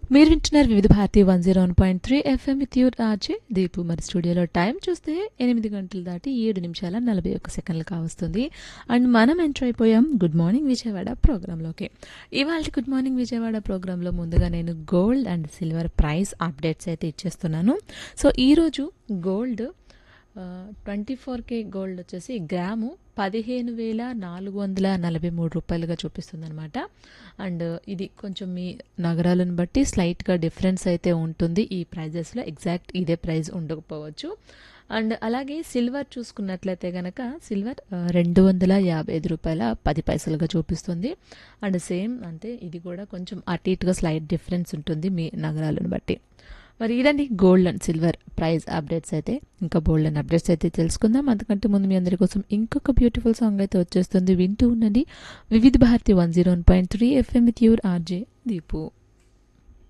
మీరు వింటున్నారు Vividh Bharati one zero one point three FM with your RJ Deepu మరి స్టూడియోలో టైం చూస్తే ఎనిమిది గంటలు దాటి ఏడు నిమిషాల నలభై ఒక్క సెకండ్లు కావస్తుంది అండ్ మనం ఎంటర్ అయిపోయాం గుడ్ మార్నింగ్ విజయవాడ ప్రోగ్రాంలోకి ఇవాళ గుడ్ మార్నింగ్ విజయవాడ ప్రోగ్రాంలో ముందుగా నేను gold and silver price updates అయితే ఇచ్చేస్తున్నాను సో ఈరోజు gold twenty four K gold వచ్చేసి గ్రాము పదిహేను వేల నాలుగు వందల నలభై మూడు రూపాయలుగా చూపిస్తుంది అనమాట అండ్ ఇది కొంచెం మీ నగరాలను బట్టి స్లైట్గా డిఫరెన్స్ అయితే ఉంటుంది ఈ ప్రైజెస్లో ఎగ్జాక్ట్ ఇదే ప్రైస్ ఉండకపోవచ్చు అండ్ అలాగే సిల్వర్ చూసుకున్నట్లయితే కనుక సిల్వర్ రెండు వందల యాభై ఐదు రూపాయల పది పైసలుగా చూపిస్తుంది అండ్ సేమ్ అంటే ఇది కూడా కొంచెం అటు ఇటుగా స్లైట్ డిఫరెన్స్ ఉంటుంది మీ నగరాలను బట్టి మరి ఇదండి gold and silver price updates అయితే ఇంకా గోల్డ్ అండ్ అప్డేట్స్ అయితే తెలుసుకుందాం అందుకంటే ముందు మీ అందరి కోసం ఇంకొక బ్యూటిఫుల్ సాంగ్ అయితే వచ్చేస్తుంది వింటూ ఉండండి Vividh Bharati one zero one point three FM with your RJ Deepu